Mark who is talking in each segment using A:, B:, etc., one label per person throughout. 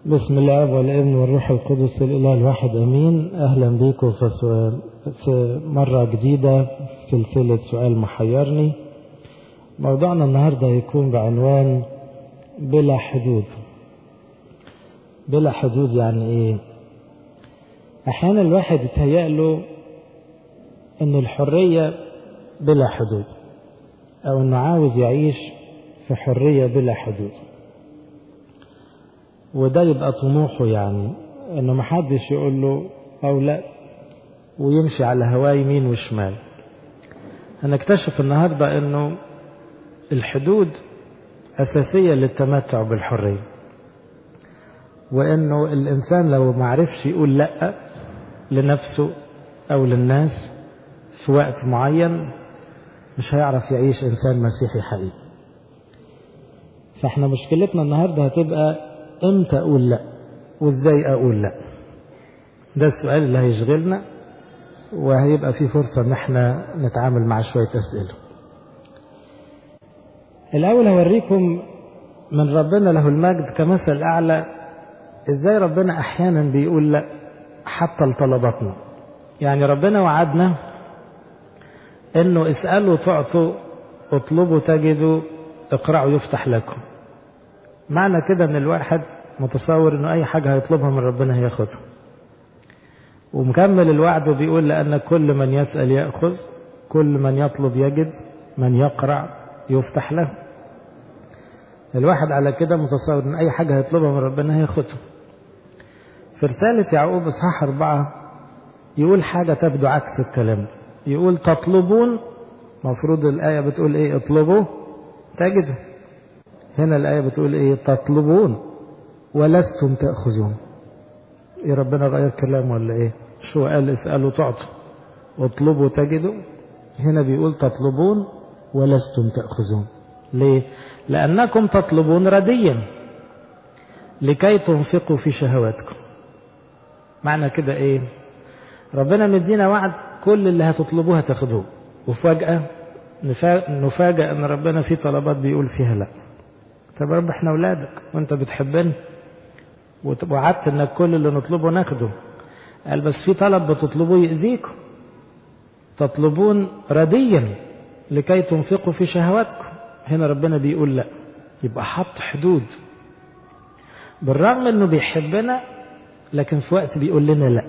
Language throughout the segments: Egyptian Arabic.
A: بسم الله والابن والروح القدس الإله الواحد أمين أهلا بكم في, في مرة جديدة سلسلة سؤال محيرني موضوعنا النهاردة هيكون بعنوان بلا حدود بلا حدود يعني إيه أحيانا الواحد يتهيأ له أن الحرية بلا حدود أو أنه عاوز يعيش في حرية بلا حدود وده يبقى طموحه يعني انه محدش يقول له او لا ويمشي على هواه يمين وشمال هنكتشف النهاردة انه الحدود اساسية للتمتع بالحرية وانه الانسان لو معرفش يقول لا لنفسه او للناس في وقت معين مش هيعرف يعيش انسان مسيحي حقيقي فاحنا مشكلتنا النهارده هتبقى امتى اقول لا وازاي اقول لا ده السؤال اللي هيشغلنا وهيبقى فيه فرصة ان احنا نتعامل مع شوية اسئلة الاول هوريكم من ربنا له المجد كمثل اعلى ازاي ربنا احيانا بيقول لا حتى لطلباتنا يعني ربنا وعدنا انه اسألوا تعطوا اطلبوا تجدوا اقرأوا يفتح لكم معنى كده ان الواحد متصور انه اي حاجة هيطلبها من ربنا هياخدها ومكمل الوعد وبيقول لان كل من يسأل يأخذ كل من يطلب يجد من يقرع يفتح له الواحد على كده متصور ان اي حاجة هيطلبها من ربنا هياخدها في رسالة يعقوب اصحاح اربعة يقول حاجة تبدو عكس الكلام ده يقول تطلبون مفروض الآية بتقول ايه اطلبوا تجدوا هنا الآية بتقول إيه تطلبون ولستم تأخذون إيه ربنا غير كلام ولا إيه شو قال اسألوا تعطوا اطلبوا تجدوا هنا بيقول تطلبون ولستم تأخذون ليه لأنكم تطلبون رديا لكي تنفقوا في شهواتكم معنى كده إيه ربنا مدينا وعد كل اللي هتطلبوه هتاخدوه وفجأة نفاجأ أن ربنا في طلبات بيقول فيها لأ طب يا رب احنا اولادك وانت بتحبنا ووعدت انك كل اللي نطلبه ناخده قال بس في طلب بتطلبوه يأذيكم تطلبون رديا لكي تنفقوا في شهواتكم هنا ربنا بيقول لا يبقى حط حدود بالرغم انه بيحبنا لكن في وقت بيقول لنا لا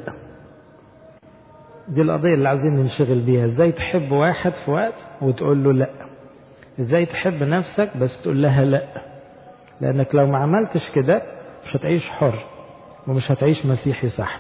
A: دي القضية اللي عاوزين ننشغل بيها ازاي تحب واحد في وقت وتقول له لا ازاي تحب نفسك بس تقول لها لا لانك لو ما عملتش كده مش هتعيش حر ومش هتعيش مسيحي صح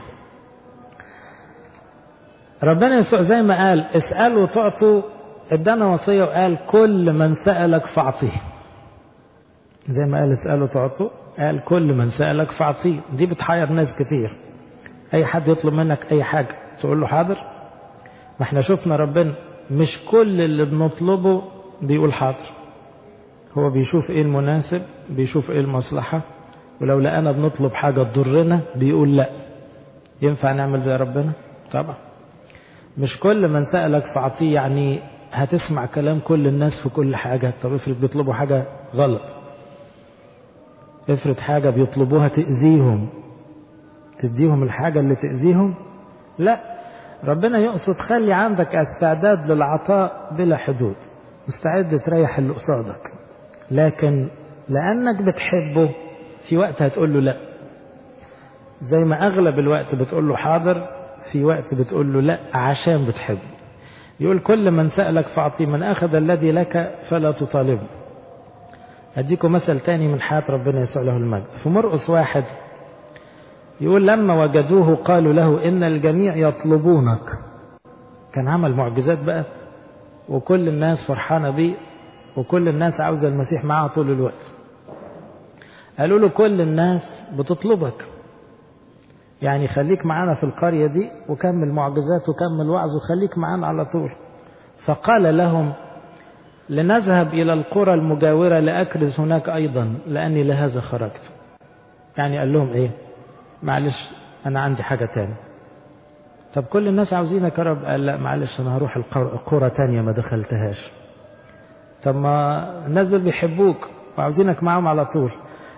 A: ربنا يسوع زي ما قال اسألوا تعطوا ادانا وصية وقال كل من سألك فاعطيه زي ما قال اسألوا تعطوا قال كل من سألك فاعطيه دي بتحير ناس كتير اي حد يطلب منك اي حاجة تقول له حاضر ما احنا شفنا ربنا مش كل اللي بنطلبه بيقول حاضر هو بيشوف ايه المناسب بيشوف ايه المصلحة ولو لقانا بنطلب حاجة تضرنا بيقول لا ينفع نعمل زي ربنا طبعا مش كل من سألك فاعطيه يعني هتسمع كلام كل الناس في كل حاجة طب افرض بيطلبوا حاجة غلط افرض حاجة بيطلبوها تأذيهم تديهم الحاجة اللي تأذيهم لا ربنا يقصد خلي عندك استعداد للعطاء بلا حدود مستعد تريح اللي قصادك لكن لأنك بتحبه في وقت هتقول له لا زي ما أغلب الوقت بتقول له حاضر في وقت بتقول له لا عشان بتحبه يقول كل من سألك فأعطيه من أخذ الذي لك فلا تطالبه أديكم مثل تاني من حياة ربنا يسوع له المجد في مرقس واحد يقول لما وجدوه قالوا له إن الجميع يطلبونك كان عمل معجزات بقى وكل الناس فرحانة بيه وكل الناس عاوزة المسيح معاه طول الوقت قالوا له كل الناس بتطلبك يعني خليك معانا في القرية دي وكمل معجزات وكمل وعظ وخليك معانا على طول فقال لهم لنذهب إلى القرى المجاورة لأكرز هناك أيضا لأني لهذا خرجت يعني قال لهم إيه معلش أنا عندي حاجة تاني طب كل الناس عاوزينك يا رب قال لا معلش انا هروح القرى تانية ما دخلتهاش طب ما الناس دول بيحبوك وعاوزينك معاهم على طول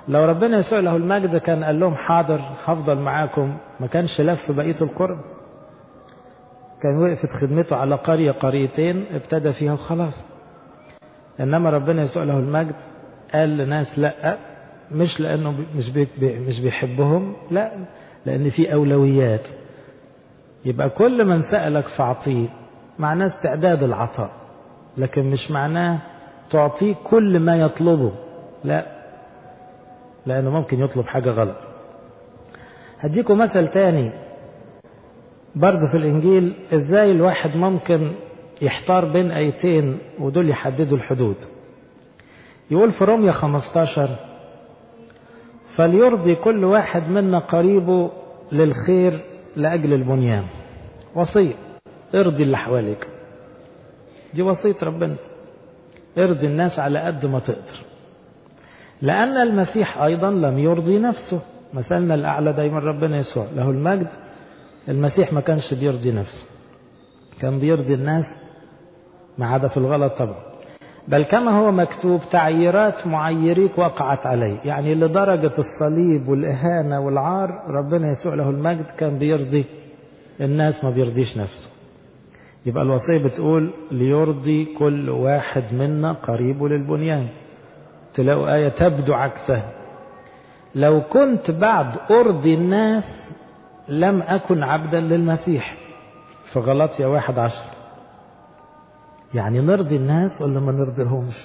A: لو ربنا يسوع له المجد كان قال لهم حاضر هفضل معاكم ما كانش لف بقية القرى كان وقفت خدمته على قرية قريتين ابتدى فيها وخلاص إنما ربنا يسوع له المجد قال لناس لا مش لأنه مش بي مش بيحبهم لا لأن في أولويات يبقى كل من سألك فأعطيه معناه استعداد العطاء لكن مش معناه تعطيه كل ما يطلبه لا لأنه ممكن يطلب حاجة غلط هديكم مثل تاني برضه في الإنجيل إزاي الواحد ممكن يحتار بين آيتين ودول يحددوا الحدود يقول في روميا 15 فليرضي كل واحد منا قريبه للخير لأجل البنيان وصية ارضي اللي حواليك دي وصية ربنا ارضي الناس على قد ما تقدر لأن المسيح أيضا لم يرضي نفسه مثلنا الأعلى دايما ربنا يسوع له المجد المسيح ما كانش بيرضي نفسه كان بيرضي الناس ما عدا في الغلط طبعا بل كما هو مكتوب تعييرات معيريك وقعت عليه يعني لدرجة الصليب والإهانة والعار ربنا يسوع له المجد كان بيرضي الناس ما بيرضيش نفسه يبقى الوصية بتقول ليرضي كل واحد منا قريبه للبنيان تلاقوا آية تبدو عكسها لو كنت بعد أرضي الناس لم أكن عبدا للمسيح في غلطية واحد عشر يعني نرضي الناس ولا ما نرضيهمش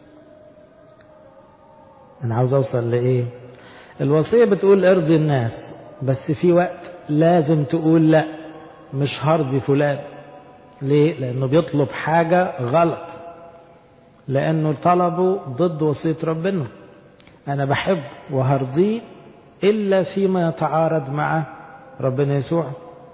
A: أنا عاوز أوصل لإيه الوصية بتقول ارضي الناس بس في وقت لازم تقول لا مش هرضي فلان ليه لأنه بيطلب حاجة غلط لأنه طلبه ضد وصية ربنا أنا بحب وهرضيه إلا فيما يتعارض مع ربنا يسوع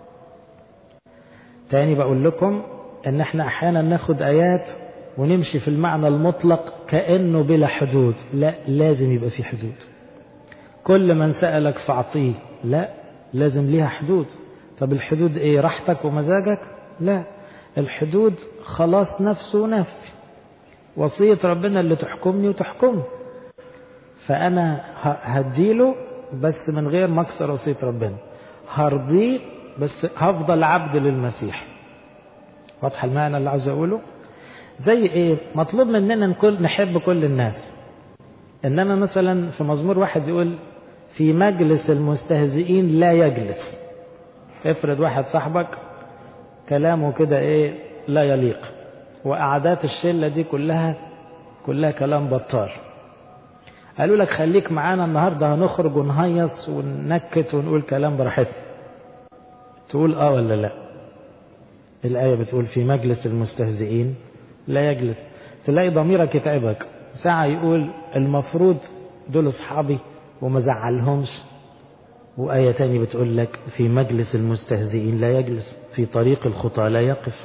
A: تاني بقول لكم ان احنا احيانا ناخد ايات ونمشي في المعنى المطلق كانه بلا حدود لا لازم يبقى في حدود كل من سالك فاعطيه لا لازم ليها حدود طب الحدود ايه راحتك ومزاجك لا الحدود خلاص نفسه ونفسي وصية ربنا اللي تحكمني وتحكمني فأنا هديله بس من غير ما أكسر وصية ربنا هرضيه بس هفضل عبد للمسيح واضح المعنى اللي عاوز اقوله زي ايه مطلوب مننا نكون نحب كل الناس انما مثلا في مزمور واحد يقول في مجلس المستهزئين لا يجلس افرض واحد صاحبك كلامه كده ايه لا يليق وقعدات الشله دي كلها كلها كلام بطال قالوا لك خليك معانا النهارده هنخرج ونهيص وننكت ونقول كلام براحتنا تقول اه ولا لا الآية بتقول في مجلس المستهزئين لا يجلس تلاقي ضميرك يتعبك ساعة يقول المفروض دول أصحابي وما زعلهمش وآية تاني بتقول لك في مجلس المستهزئين لا يجلس في طريق الخطى لا يقف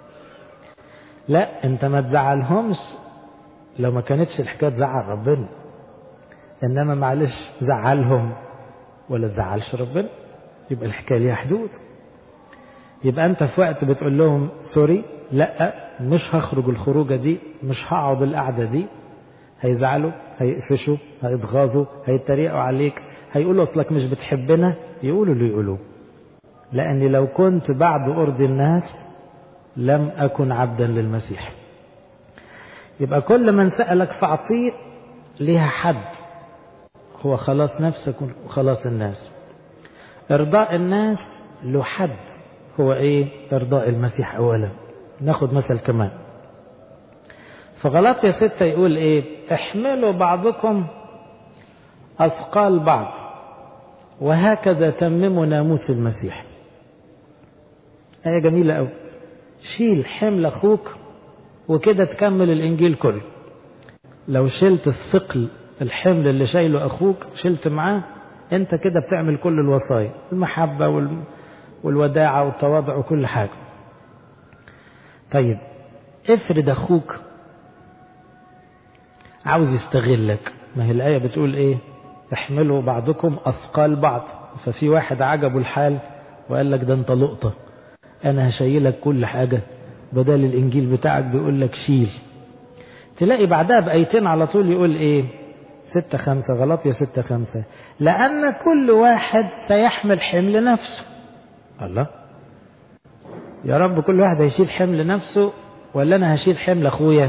A: لا انت ما تزعلهمش لو ما كانتش الحكاية تزعل ربنا انما معلش زعلهم ولا تزعلش ربنا يبقى الحكاية ليها حدود يبقى انت في وقت بتقول لهم سوري لا مش هخرج الخروجه دي مش هقعد القعده دي هيزعلوا هيقفشوا هيتغاظوا هيتريقوا عليك هيقولوا اصلك مش بتحبنا يقولوا اللي يقولوه لاني لو كنت بعد ارضي الناس لم اكن عبدا للمسيح يبقى كل من سالك فاعطيه ليها حد هو خلاص نفسك وخلاص الناس ارضاء الناس له حد هو ايه ارضاء المسيح اولا ناخد مثل كمان فغلطية ستة يقول ايه احملوا بعضكم اثقال بعض وهكذا تمموا ناموس المسيح آية جميلة أوي شيل حمل أخوك وكده تكمل الإنجيل كله لو شلت الثقل الحمل اللي شايله أخوك شلت معاه أنت كده بتعمل كل الوصايا المحبة وال... والوداعة والتواضع وكل حاجة طيب افرض أخوك عاوز يستغلك ما هي الآية بتقول إيه احملوا بعضكم أثقال بعض ففي واحد عجبه الحال وقال لك ده أنت لقطة أنا هشيلك كل حاجة بدل الإنجيل بتاعك بيقول لك شيل تلاقي بعدها بآيتين على طول يقول إيه ستة خمسة غلط يا ستة خمسة لأن كل واحد سيحمل حمل نفسه الله يا رب كل واحد هيشيل حمل نفسه ولا أنا هشيل حمل أخويا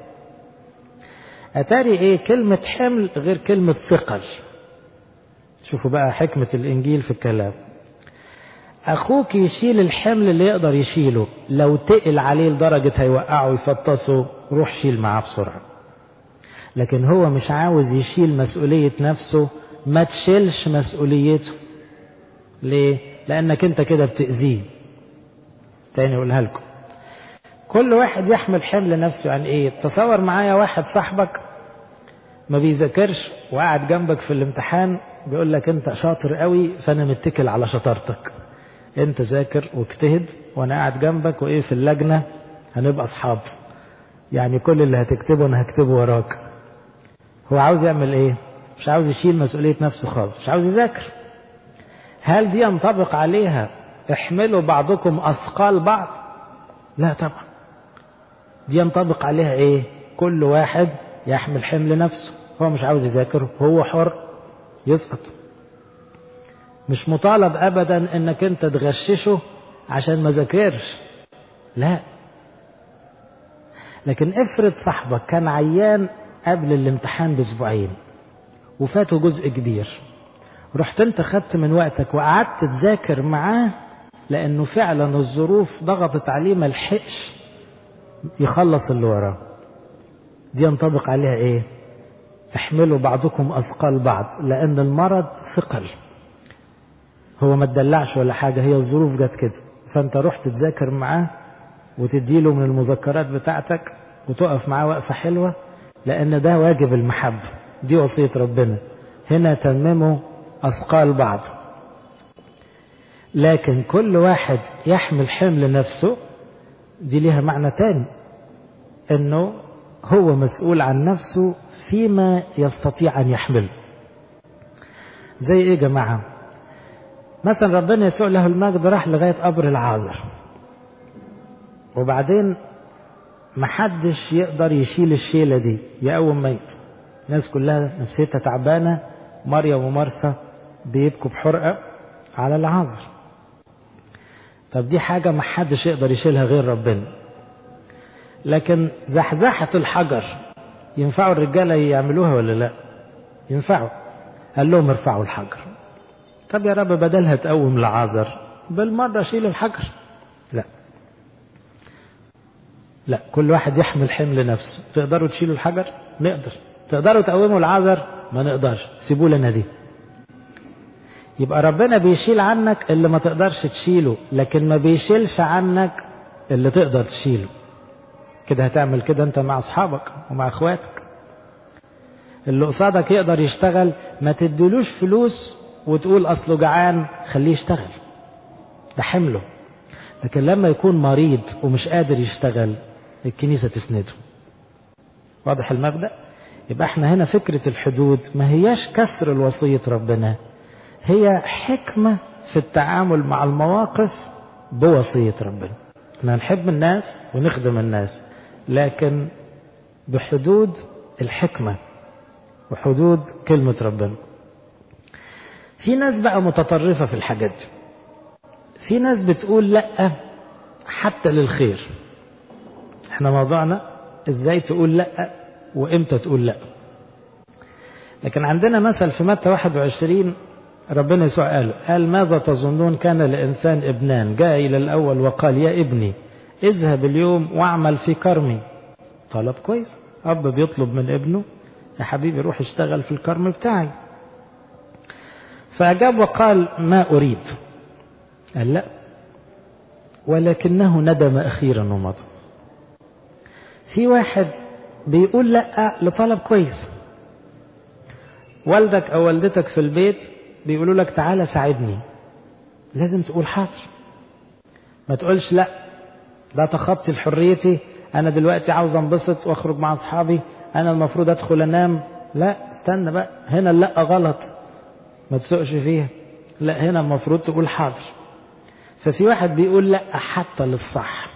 A: أتاري إيه كلمة حمل غير كلمة ثقل شوفوا بقى حكمة الإنجيل في الكلام أخوك يشيل الحمل اللي يقدر يشيله لو تقل عليه لدرجة هيوقعه يفطسه روح شيل معاه بسرعة لكن هو مش عاوز يشيل مسؤولية نفسه ما تشيلش مسؤوليته ليه؟ لأنك أنت كده بتأذيه تاني أقولها لكم كل واحد يحمل حمل نفسه عن إيه؟ تصور معايا واحد صاحبك ما بيذاكرش وقاعد جنبك في الامتحان بيقول لك أنت شاطر قوي فأنا متكل على شطارتك أنت ذاكر واجتهد وأنا قاعد جنبك وإيه في اللجنة هنبقى أصحاب يعني كل اللي هتكتبه أنا هكتبه وراك هو عاوز يعمل ايه مش عاوز يشيل مسؤولية نفسه خالص مش عاوز يذاكر هل دي ينطبق عليها احملوا بعضكم اثقال بعض لا طبعا دي ينطبق عليها ايه كل واحد يحمل حمل نفسه هو مش عاوز يذاكر هو حر يسقط مش مطالب ابدا انك انت تغششه عشان ما ذاكرش لا لكن افرض صاحبك كان عيان قبل الامتحان باسبوعين وفاته جزء كبير رحت انت خدت من وقتك وقعدت تذاكر معاه لانه فعلا الظروف ضغطت عليه ما لحقش يخلص اللي وراه دي ينطبق عليها ايه احملوا بعضكم اثقال بعض لان المرض ثقل هو ما تدلعش ولا حاجه هي الظروف جت كده فانت رحت تذاكر معاه وتديله من المذكرات بتاعتك وتقف معاه وقفه حلوه لأن ده واجب المحبة دي وصية ربنا هنا تمموا أثقال بعض لكن كل واحد يحمل حمل نفسه دي ليها معنى تاني انه هو مسؤول عن نفسه فيما يستطيع ان يحمله زي ايه يا جماعه مثلا ربنا يسوع له المجد راح لغايه قبر العازر وبعدين محدش يقدر يشيل الشيلة دي يقوم ميت الناس كلها نفسيتها تعبانة مريم ومرثا بيبكوا بحرقة على العذر طب دي حاجة محدش يقدر يشيلها غير ربنا لكن زحزحة الحجر ينفعوا الرجالة يعملوها ولا لا ينفعوا قال لهم ارفعوا الحجر طب يا رب بدلها تقوم لعازر بالمرة شيل الحجر لا لا كل واحد يحمل حمل نفسه تقدروا تشيلوا الحجر نقدر تقدروا تقوموا العذر ما نقدرش سيبوا لنا دي يبقى ربنا بيشيل عنك اللي ما تقدرش تشيله لكن ما بيشيلش عنك اللي تقدر تشيله كده هتعمل كده انت مع اصحابك ومع اخواتك اللي قصادك يقدر يشتغل ما تدلوش فلوس وتقول اصله جعان خليه يشتغل ده حمله لكن لما يكون مريض ومش قادر يشتغل الكنيسة تسنده واضح المبدأ يبقى احنا هنا فكرة الحدود ما هياش كسر الوصية ربنا هي حكمة في التعامل مع المواقف بوصية ربنا احنا نحب الناس ونخدم الناس لكن بحدود الحكمة وحدود كلمة ربنا في ناس بقى متطرفة في الحاجات دي في ناس بتقول لا حتى للخير احنا موضوعنا ازاي تقول لا وامتى تقول لا لكن عندنا مثل في متى 21 ربنا يسوع قال قال ماذا تظنون كان لإنسان ابنان جاء إلى الأول وقال يا ابني اذهب اليوم واعمل في كرمي طلب كويس أب بيطلب من ابنه يا حبيبي روح اشتغل في الكرم بتاعي فأجاب وقال ما أريد قال لا ولكنه ندم أخيرا ومضى في واحد بيقول لا لطلب كويس والدك أو والدتك في البيت بيقولوا لك تعالى ساعدني لازم تقول حاضر ما تقولش لا ده تخطي لحريتي انا دلوقتي عاوز انبسط واخرج مع اصحابي انا المفروض ادخل انام لا استنى بقى هنا لا غلط ما تسوقش فيها لا هنا المفروض تقول حاضر ففي واحد بيقول لا حتى للصح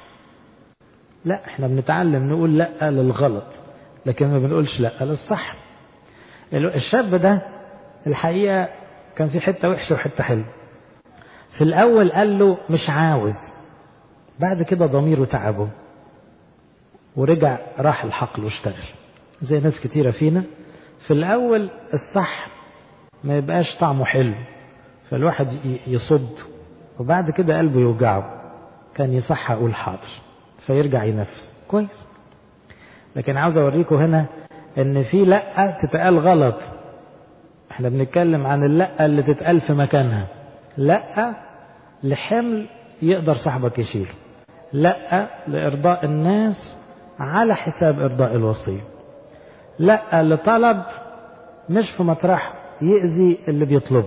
A: لا احنا بنتعلم نقول لا للغلط لكن ما بنقولش لا للصح الشاب ده الحقيقة كان في حتة وحشة وحتة حلوة في الأول قال له مش عاوز بعد كده ضميره تعبه ورجع راح الحقل واشتغل زي ناس كتيرة فينا في الأول الصح ما يبقاش طعمه حلو فالواحد يصد وبعد كده قلبه يوجعه كان يصح أقول حاضر فيرجع ينفس كويس لكن عاوز أوريكم هنا إن في لأ تتقال غلط احنا بنتكلم عن اللأ اللي تتقال في مكانها لأ لحمل يقدر صاحبك يشيله لأ لإرضاء الناس على حساب إرضاء الوصية لأ لطلب مش في مطرحه يأذي اللي بيطلبه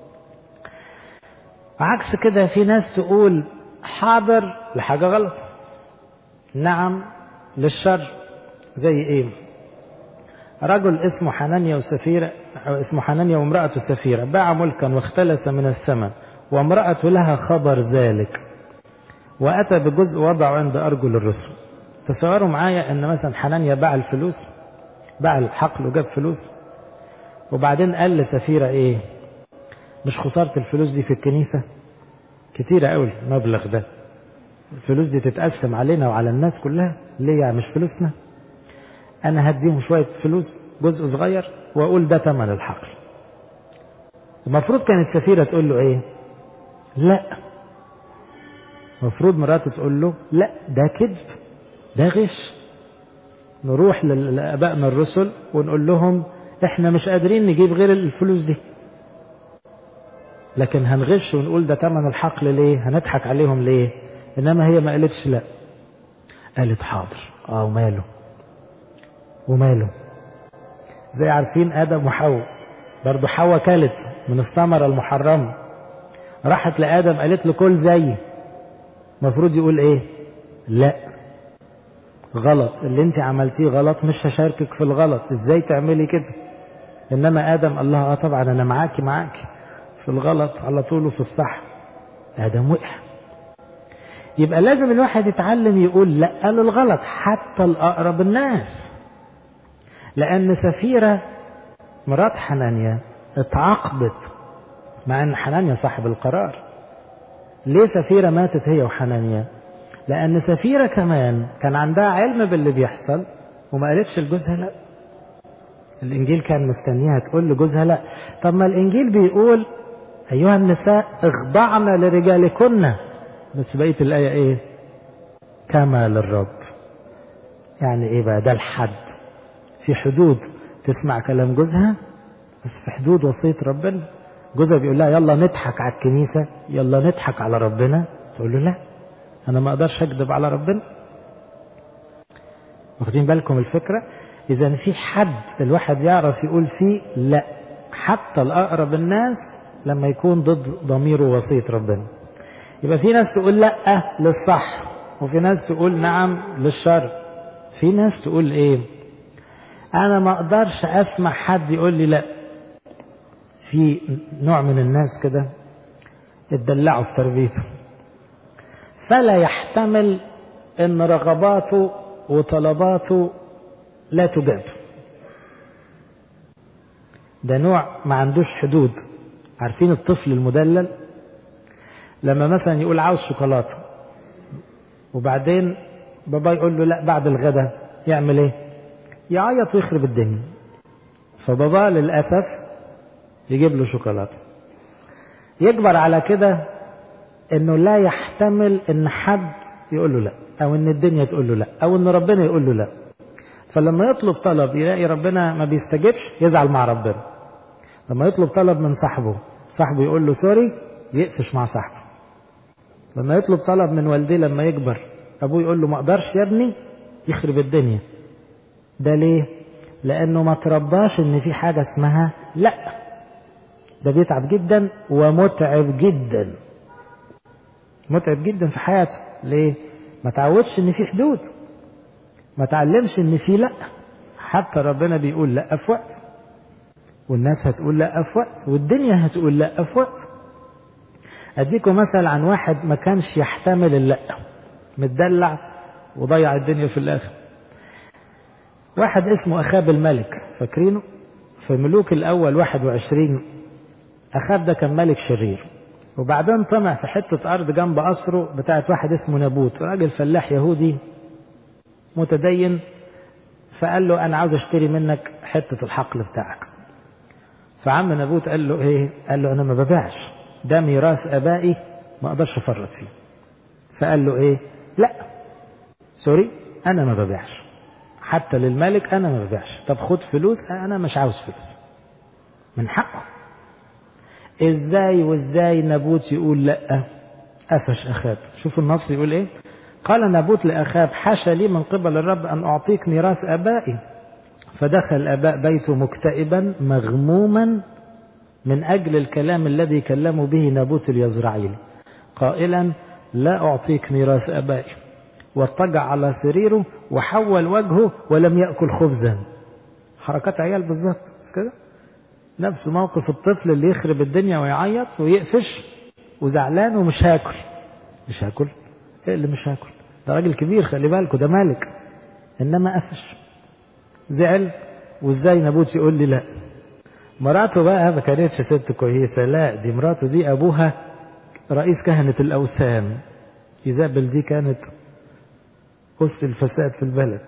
A: عكس كده في ناس تقول حاضر لحاجة غلط نعم للشر زي ايه رجل اسمه حنانيا وسفيرة اسمه حنانيا وامرأة سفيرة باع ملكا واختلس من الثمن وامرأة لها خبر ذلك وأتى بجزء وضعه عند أرجل الرسل تصوروا معايا أن مثلا حنانيا باع الفلوس باع الحقل وجاب فلوس وبعدين قال لسفيرة إيه مش خسارة الفلوس دي في الكنيسة كتيرة قوي المبلغ ده الفلوس دي تتقسم علينا وعلى الناس كلها ليه يعني مش فلوسنا أنا هديهم شوية فلوس جزء صغير وأقول ده ثمن الحقل المفروض كانت السفيرة تقول له إيه لا المفروض مراته تقول له لا ده كذب ده غش نروح لابائنا الرسل ونقول لهم احنا مش قادرين نجيب غير الفلوس دي لكن هنغش ونقول ده ثمن الحقل ليه هنضحك عليهم ليه انما هي ما قالتش لا قالت حاضر اه وماله وماله زي عارفين ادم وحواء برضه حواء كلت من الثمره المحرمه راحت لادم قالت له كل زيي المفروض يقول ايه لا غلط اللي انت عملتيه غلط مش هشاركك في الغلط ازاي تعملي كده انما ادم الله اه طبعا انا معاكي معاكي في الغلط على طول وفي الصح ادم وقع يبقى لازم الواحد يتعلم يقول لا للغلط حتى الاقرب الناس لان سفيره مرات حنانيا اتعاقبت مع ان حنانيا صاحب القرار ليه سفيرة ماتت هي وحنانيا لأن سفيرة كمان كان عندها علم باللي بيحصل وما قالتش لجوزها لا الإنجيل كان مستنيها تقول لجوزها لا طب ما الإنجيل بيقول أيها النساء اخضعن لرجالكن بس بقية الآية إيه كما للرب يعني إيه بقى ده الحد في حدود تسمع كلام جوزها بس في حدود وصية ربنا جوزها بيقول لها يلا نضحك على الكنيسة يلا نضحك على ربنا تقول له لا أنا ما أقدرش أكذب على ربنا واخدين بالكم الفكرة إذا في حد الواحد يعرف يقول فيه لا حتى الأقرب الناس لما يكون ضد ضميره وصية ربنا يبقى في ناس تقول لا للصح وفي ناس تقول نعم للشر في ناس تقول ايه انا ما اقدرش اسمع حد يقول لي لا في نوع من الناس كده اتدلعوا في تربيته فلا يحتمل ان رغباته وطلباته لا تجاب ده نوع ما عندوش حدود عارفين الطفل المدلل لما مثلا يقول عاوز شوكولاته وبعدين بابا يقول له لا بعد الغداء يعمل ايه يعيط ويخرب الدنيا فبابا للاسف يجيب له شوكولاته يكبر على كده انه لا يحتمل ان حد يقول له لا او ان الدنيا تقول له لا او ان ربنا يقول له لا فلما يطلب طلب يلاقي ربنا ما بيستجبش يزعل مع ربنا لما يطلب طلب من صاحبه صاحبه يقول له سوري يقفش مع صاحبه لما يطلب طلب من والديه لما يكبر ابوه يقول له ما اقدرش يا ابني يخرب الدنيا ده ليه لانه ما ترباش ان في حاجه اسمها لا ده بيتعب جدا ومتعب جدا متعب جدا في حياته ليه ما تعودش ان في حدود ما تعلمش ان في لا حتى ربنا بيقول لا في وقت والناس هتقول لا في وقت والدنيا هتقول لا في وقت اديكم مثل عن واحد ما كانش يحتمل اللا متدلع وضيع الدنيا في الاخر واحد اسمه اخاب الملك فاكرينه في ملوك الأول 21 أخاب ده كان ملك شرير وبعدين طمع في حتة أرض جنب قصره بتاعت واحد اسمه نابوت راجل فلاح يهودي متدين فقال له أنا عاوز أشتري منك حتة الحقل بتاعك فعم نابوت قال له إيه قال له أنا ما ببيعش ده ميراث آبائي ما أقدرش أفرط فيه فقال له إيه لا سوري أنا ما ببيعش حتى للملك أنا ما ببيعش طب خد فلوس أنا مش عاوز فلوس من حقه ازاي وازاي نابوت يقول لا قفش اخاب شوفوا النص يقول ايه قال نابوت لاخاب حاشا لي من قبل الرب ان اعطيك ميراث ابائي فدخل اباء بيته مكتئبا مغموما من اجل الكلام الذي كلموا به نابوت اليزرعيل قائلا لا اعطيك ميراث ابائي واضطجع على سريره وحول وجهه ولم ياكل خبزا حركات عيال بالظبط مش كده نفس موقف الطفل اللي يخرب الدنيا ويعيط ويقفش وزعلان ومش هاكل مش هاكل ايه اللي مش هاكل ده راجل كبير خلي بالكوا ده مالك انما قفش زعل وازاي نابوت يقول لي لا مراته بقى ما كانتش ست كويسة لا دي مراته دي أبوها رئيس كهنة الأوثان إيزابل دي كانت أس الفساد في البلد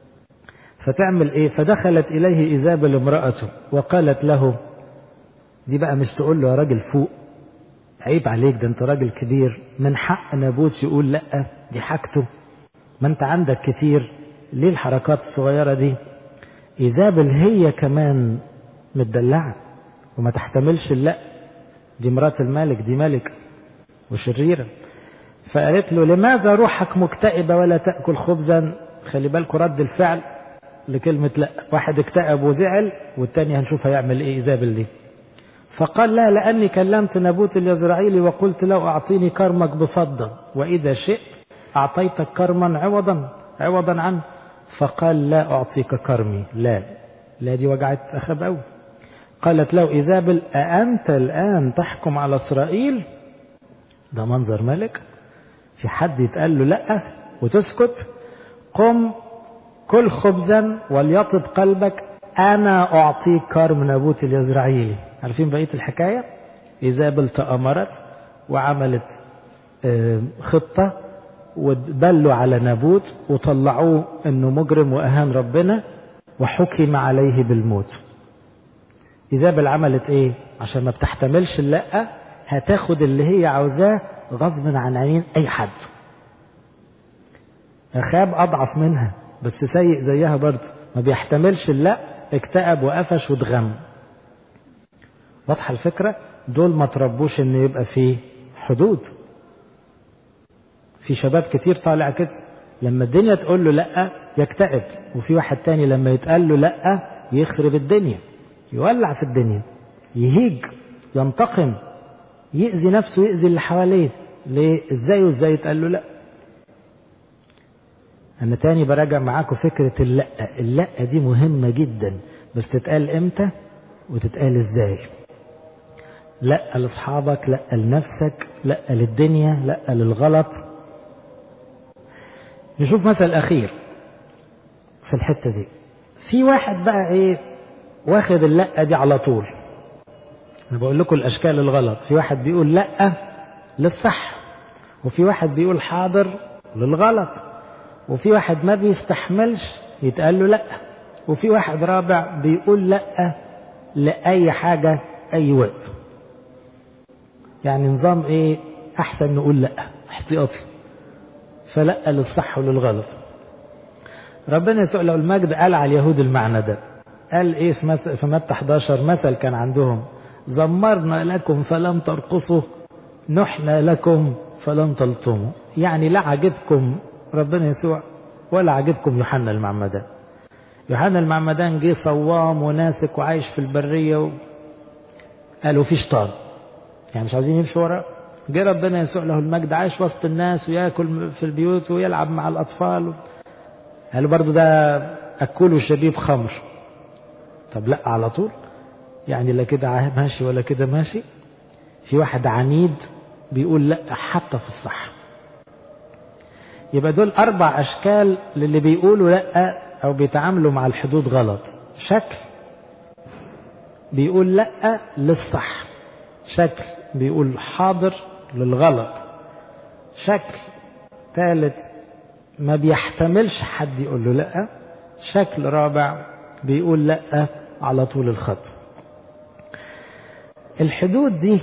A: فتعمل ايه فدخلت اليه ايزابل امرأته وقالت له دي بقى مش تقول له يا راجل فوق عيب عليك ده انت راجل كبير من حق نابوت يقول لا دي حاجته ما انت عندك كتير ليه الحركات الصغيرة دي ايزابل هي كمان متدلعة وما تحتملش لا دي مرات الملك دي ملك وشريرة فقالت له لماذا روحك مكتئبة ولا تأكل خبزا خلي بالكوا رد الفعل لكلمة لا واحد اكتئب وزعل والتاني هنشوف هيعمل ايه ايزابل دي فقال لا لأني كلمت نابوت اليزرعيلي وقلت له أعطيني كرمك بفضة وإذا شئت أعطيتك كرما عوضا عوضا عنه فقال لا أعطيك كرمي لا لا دي وجعت أخاب أوي قالت له إيزابل أأنت الآن تحكم على إسرائيل ده منظر ملك في حد يتقال له لا وتسكت قم كل خبزا وليطب قلبك أنا أعطيك كرم نابوت اليزرعيلي عارفين بقية الحكاية إيزابل تأمرت وعملت خطة ودلوا على نابوت وطلعوه انه مجرم واهان ربنا وحكم عليه بالموت ايزابل عملت ايه عشان ما بتحتملش اللا هتاخد اللي هي عاوزاه غصب عن عينين اي حد اخاب اضعف منها بس سيء زيها برضه ما بيحتملش اللا اكتئب وقفش واتغم واضحه الفكره دول ما تربوش ان يبقى فيه حدود في شباب كتير طالع كده لما الدنيا تقول له لا يكتئب وفي واحد تاني لما يتقال له لا يخرب الدنيا يولع في الدنيا يهيج ينتقم يأذي نفسه يأذي اللي حواليه ليه ازاي وازاي يتقال له لا انا تاني براجع معاكم فكرة اللا اللا دي مهمة جدا بس تتقال امتى وتتقال ازاي لا لاصحابك لا لنفسك لا للدنيا لا للغلط نشوف مثل اخير في الحته دي في واحد بقى ايه واخد اللا دي على طول انا بقول لكم الاشكال الغلط في واحد بيقول لا للصح وفي واحد بيقول حاضر للغلط وفي واحد ما بيستحملش يتقال له لا وفي واحد رابع بيقول لا لاي حاجه اي وقت يعني نظام ايه احسن نقول لا احتياطي فلا للصح وللغلط ربنا يسوع له المجد قال على اليهود المعنى ده قال ايه في, مس... في متى 11 مثل كان عندهم زمرنا لكم فلم ترقصوا نحنا لكم فلم تلطموا يعني لا عجبكم ربنا يسوع ولا عجبكم يوحنا المعمدان يوحنا المعمدان جه صوام وناسك وعايش في البريه و... قالوا في شيطان يعني مش عاوزين يمشوا وراه جه ربنا يسوع له المجد عايش وسط الناس وياكل في البيوت ويلعب مع الاطفال قالوا برضو ده اكل وشريب خمر طب لا على طول يعني لا كده ماشي ولا كده ماشي في واحد عنيد بيقول لا حتى في الصح يبقى دول اربع اشكال للي بيقولوا لا او بيتعاملوا مع الحدود غلط شكل بيقول لا للصح شكل بيقول حاضر للغلط شكل ثالث ما بيحتملش حد يقول له لا شكل رابع بيقول لا على طول الخط الحدود دي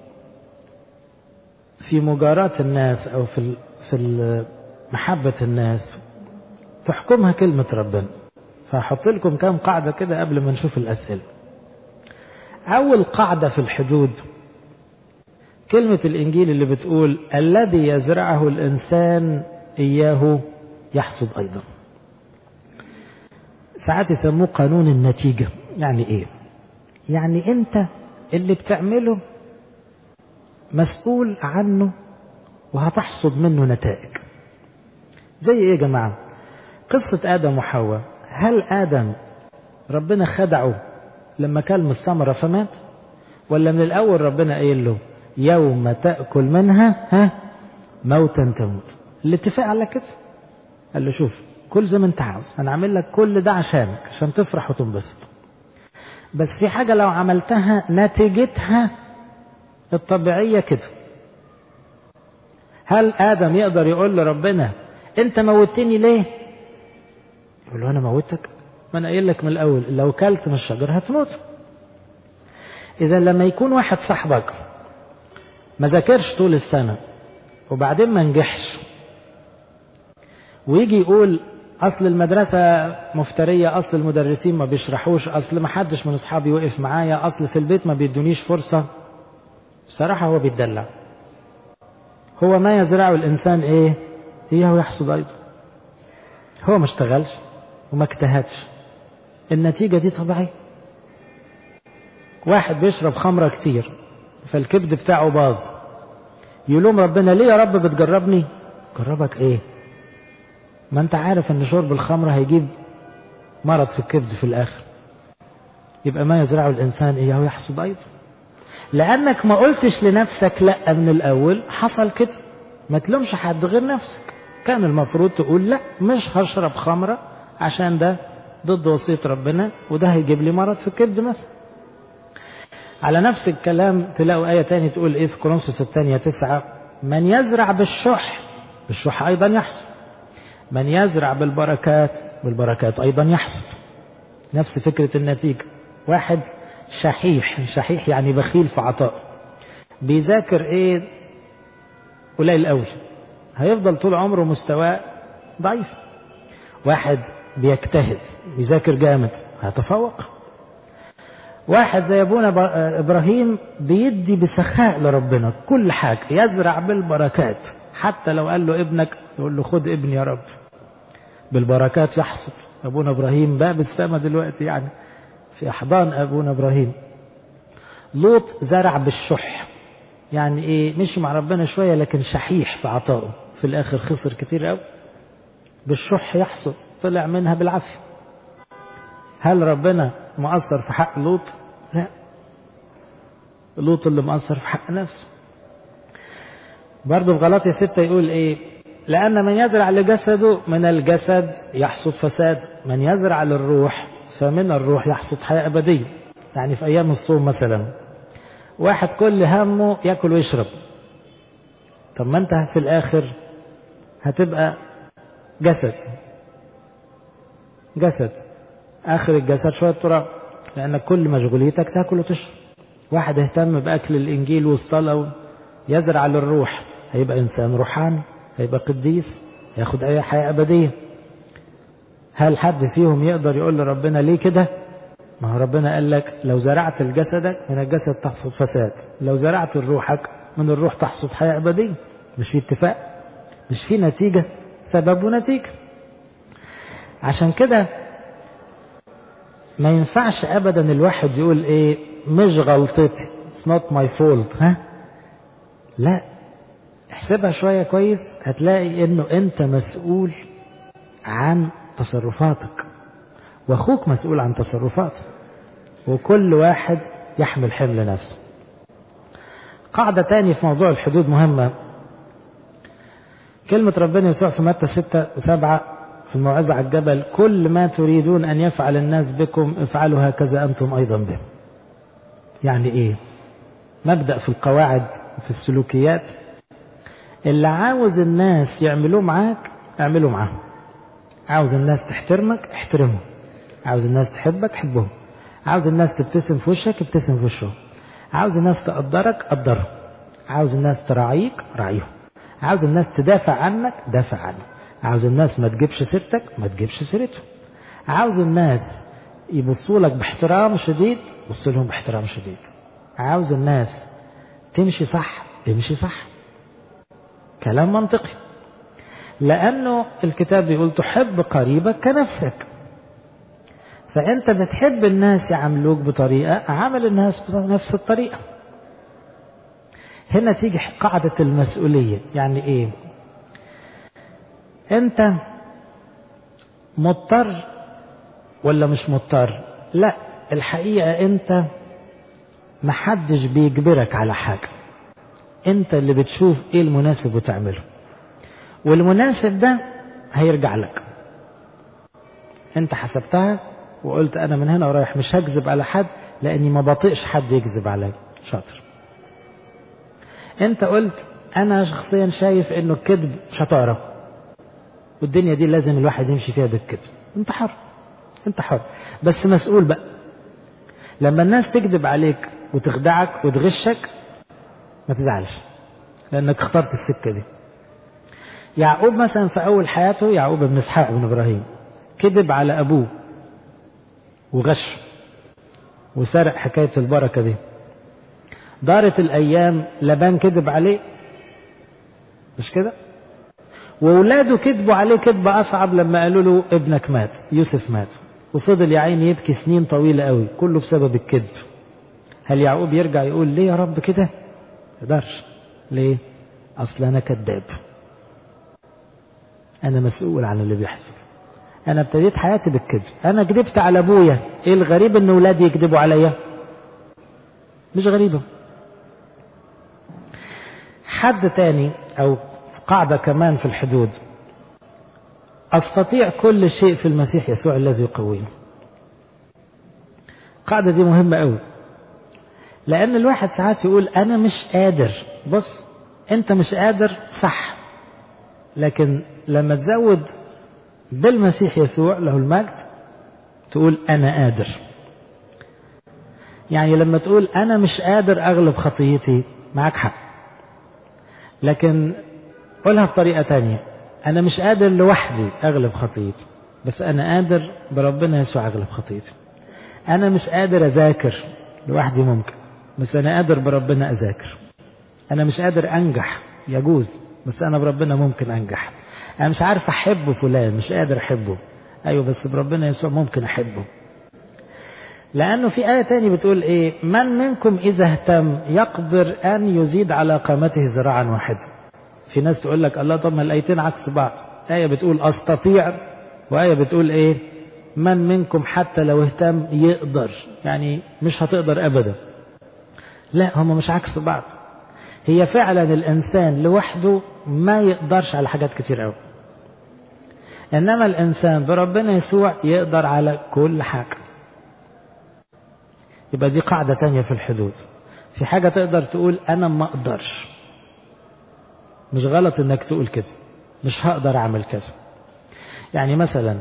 A: في مجاراة الناس او في في محبة الناس تحكمها كلمة ربنا فهحط لكم كام قاعدة كده قبل ما نشوف الأسئلة أول قاعدة في الحدود كلمة الإنجيل اللي بتقول الذي يزرعه الإنسان إياه يحصد أيضا ساعات يسموه قانون النتيجة يعني إيه يعني أنت اللي بتعمله مسؤول عنه وهتحصد منه نتائج زي إيه يا جماعة قصة آدم وحواء هل آدم ربنا خدعه لما كل من الثمرة فمات ولا من الأول ربنا قايل له يوم تأكل منها ها موتا تموت الاتفاق على كده قال له شوف كل زي ما انت عاوز انا عامل لك كل ده عشانك عشان تفرح وتنبسط بس في حاجة لو عملتها نتيجتها الطبيعية كده هل آدم يقدر يقول لربنا انت موتني ليه يقول له انا موتك ما انا قايل لك من الاول لو كلت من الشجر هتموت اذا لما يكون واحد صاحبك ما ذاكرش طول السنه وبعدين ما نجحش ويجي يقول اصل المدرسه مفتريه اصل المدرسين ما بيشرحوش اصل ما حدش من اصحابي وقف معايا اصل في البيت ما بيدونيش فرصه بصراحه هو بيتدلع هو ما يزرعه الانسان ايه اياه يحصد ايضا هو ما اشتغلش وما اجتهدش النتيجة دي طبيعية واحد بيشرب خمرة كتير فالكبد بتاعه باظ يلوم ربنا ليه يا رب بتجربني جربك ايه ما انت عارف ان شرب الخمرة هيجيب مرض في الكبد في الاخر يبقى ما يزرعه الانسان اياه يحصد ايضا لانك ما قلتش لنفسك لا من الاول حصل كده ما تلومش حد غير نفسك كان المفروض تقول لا مش هشرب خمرة عشان ده ضد وصية ربنا وده هيجيب لي مرض في الكبد مثلا على نفس الكلام تلاقوا آية تاني تقول إيه في كورنثوس الثانية تسعة من يزرع بالشح بالشح أيضا يحصد من يزرع بالبركات بالبركات أيضا يحصد نفس فكرة النتيجة واحد شحيح شحيح يعني بخيل في عطاء بيذاكر ايه قليل قوي هيفضل طول عمره مستواه ضعيف واحد بيجتهد بيذاكر جامد هيتفوق واحد زي ابونا ابراهيم بيدي بسخاء لربنا كل حاجه يزرع بالبركات حتى لو قال له ابنك يقول له خد ابني يا رب بالبركات يحصد ابونا ابراهيم باب السماء دلوقتي يعني في احضان ابونا ابراهيم لوط زرع بالشح يعني ايه مشي مع ربنا شويه لكن شحيح في عطائه في الاخر خسر كتير قوي بالشح يحصد طلع منها بالعافيه هل ربنا مقصر في حق لوط لا لوط اللي مقصر في حق نفسه برضه في غلطية ستة يقول ايه لأن من يزرع لجسده من الجسد يحصد فساد من يزرع للروح فمن الروح يحصد حياة أبدية يعني في أيام الصوم مثلا واحد كل همه ياكل ويشرب طب ما انت في الآخر هتبقى جسد جسد آخر الجسد شوية تراب لأنك كل مشغوليتك تاكل وتشرب واحد اهتم بأكل الإنجيل والصلاة يزرع للروح هيبقى إنسان روحاني هيبقى قديس ياخد أي حياة أبدية هل حد فيهم يقدر يقول لربنا ليه كده ما هو ربنا قال لك لو زرعت لجسدك من الجسد تحصد فساد لو زرعت لروحك من الروح تحصد حياة أبدية مش في اتفاق مش في نتيجة سبب ونتيجة عشان كده ما ينفعش ابدا الواحد يقول ايه مش غلطتي it's not my fault ها لا احسبها شوية كويس هتلاقي انه انت مسؤول عن تصرفاتك واخوك مسؤول عن تصرفاته وكل واحد يحمل حمل نفسه قاعدة تانية في موضوع الحدود مهمة كلمة ربنا يسوع في متى ستة وسبعة في الموعظة على الجبل كل ما تريدون أن يفعل الناس بكم افعلوا هكذا أنتم أيضا بهم يعني ايه مبدأ في القواعد وفي السلوكيات اللي عاوز الناس يعملوه معاك اعملوا معاهم عاوز الناس تحترمك احترمهم عاوز الناس تحبك حبهم عاوز الناس تبتسم في وشك ابتسم في وشهم عاوز الناس تقدرك قدرهم عاوز الناس تراعيك راعيهم عاوز الناس تدافع عنك دافع عنهم عاوز الناس ما تجيبش سيرتك ما تجيبش سيرتهم عاوز الناس يبصوا لك باحترام شديد بص لهم باحترام شديد عاوز الناس تمشي صح امشي صح كلام منطقي لأنه الكتاب بيقول تحب قريبك كنفسك فأنت بتحب الناس يعاملوك بطريقة عامل الناس بنفس الطريقة هنا تيجي قاعدة المسؤولية يعني إيه أنت مضطر ولا مش مضطر لا الحقيقة أنت محدش بيجبرك على حاجة أنت اللي بتشوف إيه المناسب وتعمله والمناسب ده هيرجع لك أنت حسبتها وقلت أنا من هنا ورايح مش هكذب على حد لأني ما بطيقش حد يكذب عليا شاطر أنت قلت أنا شخصيا شايف إنه الكذب شطارة والدنيا دي لازم الواحد يمشي فيها بالكذب أنت حر أنت حر بس مسؤول بقى لما الناس تكذب عليك وتخدعك وتغشك ما تزعلش لأنك اخترت السكة دي يعقوب مثلا في أول حياته يعقوب بن إسحاق بن إبراهيم كذب على أبوه وغش وسرق حكاية البركة دي دارت الأيام لبان كذب عليه مش كده وولاده كذبوا عليه كذبة أصعب لما قالوا له ابنك مات يوسف مات وفضل يا عيني يبكي سنين طويلة قوي كله بسبب الكذب هل يعقوب يرجع يقول ليه يا رب كده يقدرش ليه أصل أنا كذاب أنا مسؤول عن اللي بيحصل أنا ابتديت حياتي بالكذب أنا كذبت على أبويا إيه الغريب إن ولادي يكذبوا عليا مش غريبة حد تاني أو قاعدة كمان في الحدود أستطيع كل شيء في المسيح يسوع الذي يقويني القاعدة دي مهمة أوي لأن الواحد ساعات يقول أنا مش قادر بص أنت مش قادر صح لكن لما تزود بالمسيح يسوع له المجد تقول أنا قادر يعني لما تقول أنا مش قادر أغلب خطيتي معك حق لكن قولها بطريقة تانية أنا مش قادر لوحدي أغلب خطيتي بس أنا قادر بربنا يسوع أغلب خطيتي أنا مش قادر أذاكر لوحدي ممكن بس أنا قادر بربنا أذاكر أنا مش قادر أنجح يجوز بس أنا بربنا ممكن أنجح أنا مش عارف أحب فلان مش قادر أحبه أيوة بس بربنا يسوع ممكن أحبه لأنه في آية تاني بتقول إيه من منكم إذا اهتم يقدر أن يزيد على قامته ذراعا واحدا في ناس تقول لك الله طب ما الآيتين عكس بعض آية بتقول أستطيع وآية بتقول إيه من منكم حتى لو اهتم يقدر يعني مش هتقدر أبدا لا هما مش عكس بعض هي فعلا الإنسان لوحده ما يقدرش على حاجات كتير قوي إنما الإنسان بربنا يسوع يقدر على كل حاجة يبقى دي قاعدة تانية في الحدود في حاجة تقدر تقول أنا ما أقدرش مش غلط إنك تقول كده مش هقدر أعمل كذا يعني مثلا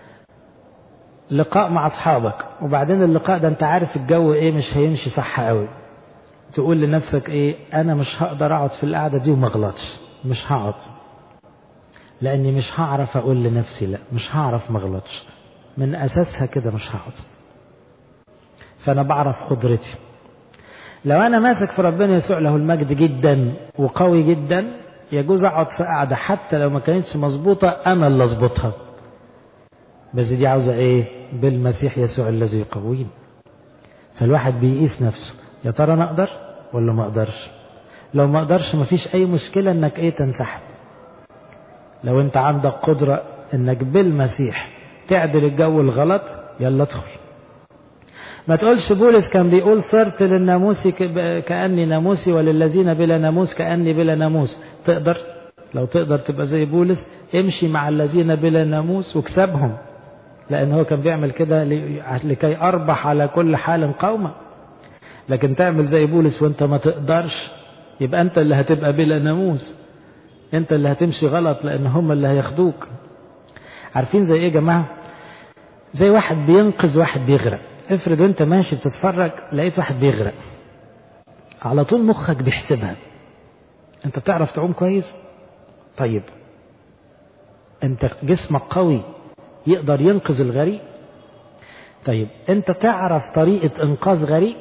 A: لقاء مع أصحابك وبعدين اللقاء ده أنت عارف الجو إيه مش هيمشي صح قوي تقول لنفسك إيه أنا مش هقدر أقعد في القعدة دي وما أغلطش مش هقعد لأني مش هعرف أقول لنفسي لا مش هعرف ما أغلطش من أساسها كده مش هقعد فأنا بعرف قدرتي لو أنا ماسك في ربنا يسوع له المجد جدا وقوي جدا يجوز أقعد في قعدة حتى لو ما كانتش مظبوطة أنا اللي أظبطها بس دي عاوزة إيه بالمسيح يسوع الذي يقويني فالواحد بيقيس نفسه يا ترى أنا أقدر ولا ما أقدرش لو ما أقدرش مفيش أي مشكلة إنك إيه تنسحب لو أنت عندك قدرة إنك بالمسيح تعدل الجو الغلط يلا ادخل ما تقولش بولس كان بيقول صرت للناموس كأني ناموسي وللذين بلا ناموس كأني بلا ناموس تقدر لو تقدر تبقى زي بولس امشي مع الذين بلا ناموس واكسبهم لأن هو كان بيعمل كده لكي أربح على كل حال قوما لكن تعمل زي بولس وانت ما تقدرش يبقى انت اللي هتبقى بلا ناموس انت اللي هتمشي غلط لان هم اللي هياخدوك عارفين زي ايه يا جماعه زي واحد بينقذ واحد بيغرق افرض وانت ماشي بتتفرج لقيت واحد بيغرق على طول مخك بيحسبها انت بتعرف تعوم كويس طيب انت جسمك قوي يقدر ينقذ الغريق طيب انت تعرف طريقة انقاذ غريق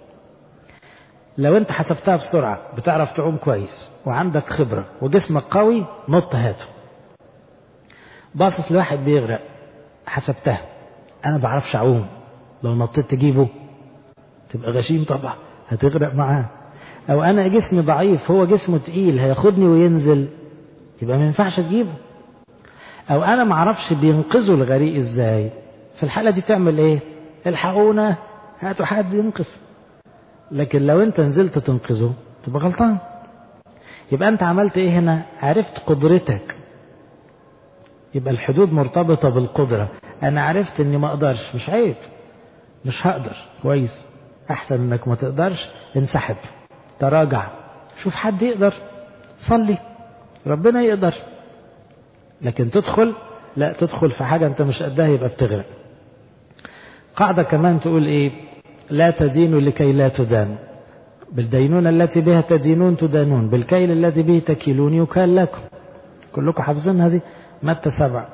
A: لو انت حسبتها بسرعة بتعرف تعوم كويس وعندك خبرة وجسمك قوي نط هاته باصص لواحد بيغرق حسبتها انا بعرفش اعوم لو نطيت تجيبه تبقى غشيم طبعا هتغرق معاه او انا جسمي ضعيف هو جسمه تقيل هياخدني وينزل يبقى ما ينفعش تجيبه او انا ما اعرفش بينقذوا الغريق ازاي في الحاله دي تعمل ايه الحقونا هاتوا حد ينقذ لكن لو انت نزلت تنقذه تبقى غلطان يبقى انت عملت ايه هنا عرفت قدرتك يبقى الحدود مرتبطة بالقدرة انا عرفت اني ما اقدرش مش عيب مش هقدر كويس احسن انك ما تقدرش انسحب تراجع شوف حد يقدر صلي ربنا يقدر لكن تدخل لا تدخل في حاجة انت مش قدها يبقى بتغرق قاعدة كمان تقول ايه لا تدينوا لكي لا تدان بالدينونة التي بها تدينون تدانون بالكيل الذي به تكيلون يكال لكم كلكم حافظين هذه متى سبع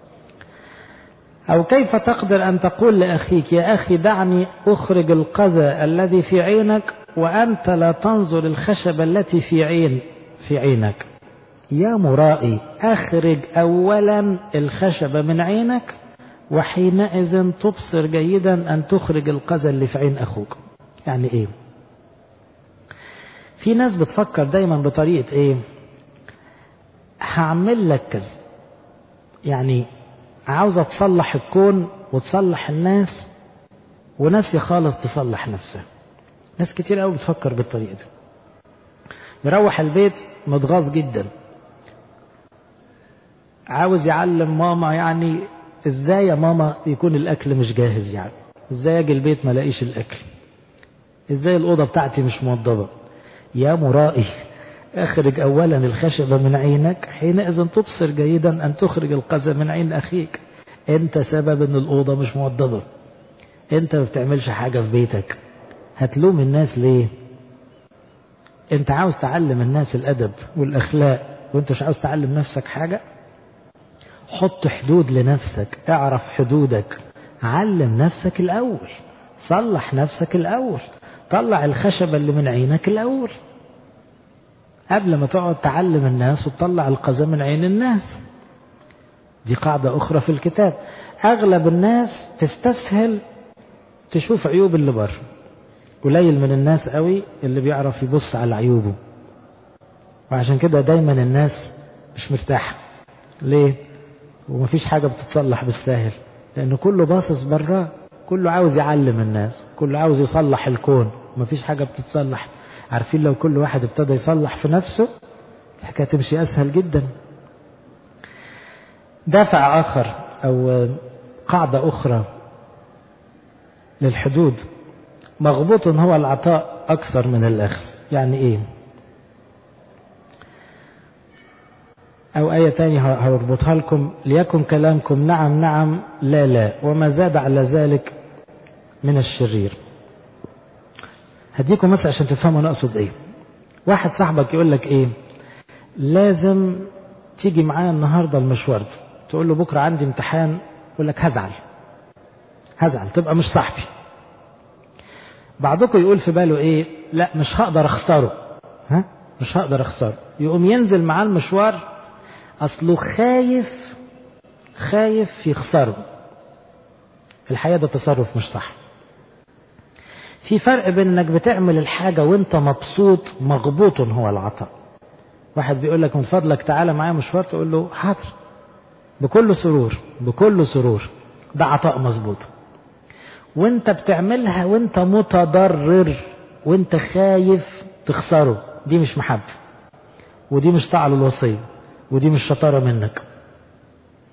A: أو كيف تقدر أن تقول لأخيك يا أخي دعني أخرج القذى الذي في عينك وأنت لا تنظر الخشبة التي في عين في عينك يا مرائي أخرج أولا الخشبة من عينك وحينئذ تبصر جيدا أن تخرج القذى اللي في عين أخوك يعني إيه في ناس بتفكر دايما بطريقة إيه هعمل لك كذا يعني عاوزة تصلح الكون وتصلح الناس وناسية خالص تصلح نفسها ناس كتير قوي بتفكر بالطريقة دي يروح البيت متغاظ جدا عاوز يعلم ماما يعني ازاي يا ماما يكون الاكل مش جاهز يعني ازاي اجي البيت ما الاقيش الاكل ازاي الاوضه بتاعتي مش موضبه يا مرائي اخرج اولا الخشبه من عينك حينئذ تبصر جيدا ان تخرج القذى من عين اخيك انت سبب ان الاوضه مش موضبه انت ما بتعملش حاجه في بيتك هتلوم الناس ليه انت عاوز تعلم الناس الادب والاخلاق وانت مش عاوز تعلم نفسك حاجه حط حدود لنفسك اعرف حدودك علم نفسك الاول صلح نفسك الاول طلع الخشبه اللي من عينك الاول قبل ما تقعد تعلم الناس وتطلع القذى من عين الناس دي قاعدة أخرى في الكتاب أغلب الناس تستسهل تشوف عيوب اللي بره قليل من الناس قوي اللي بيعرف يبص على عيوبه وعشان كده دايما الناس مش مرتاحة ليه ومفيش حاجة بتتصلح بالساهل لأن كله باصص بره كله عاوز يعلم الناس كله عاوز يصلح الكون مفيش حاجة بتتصلح عارفين لو كل واحد ابتدى يصلح في نفسه الحكاية تمشي أسهل جدا دافع آخر أو قاعدة أخرى للحدود مغبوط هو العطاء أكثر من الأخذ يعني إيه أو آية تانية هربطها لكم ليكن كلامكم نعم نعم لا لا وما زاد على ذلك من الشرير هديكم مثل عشان تفهموا انا اقصد ايه واحد صاحبك يقول لك ايه لازم تيجي معايا النهارده المشوار ده تقول له بكره عندي امتحان يقول لك هزعل هزعل تبقى مش صاحبي بعضكم يقول في باله ايه لا مش هقدر اخسره ها مش هقدر اخسره يقوم ينزل معاه المشوار اصله خايف خايف يخسره الحقيقه ده تصرف مش صح في فرق بين انك بتعمل الحاجة وانت مبسوط مغبوط هو العطاء واحد بيقول لك من فضلك تعالى معايا مشوار تقول له حاضر بكل سرور بكل سرور ده عطاء مظبوط وانت بتعملها وانت متضرر وانت خايف تخسره دي مش محبة ودي مش طاعة للوصية ودي مش شطارة منك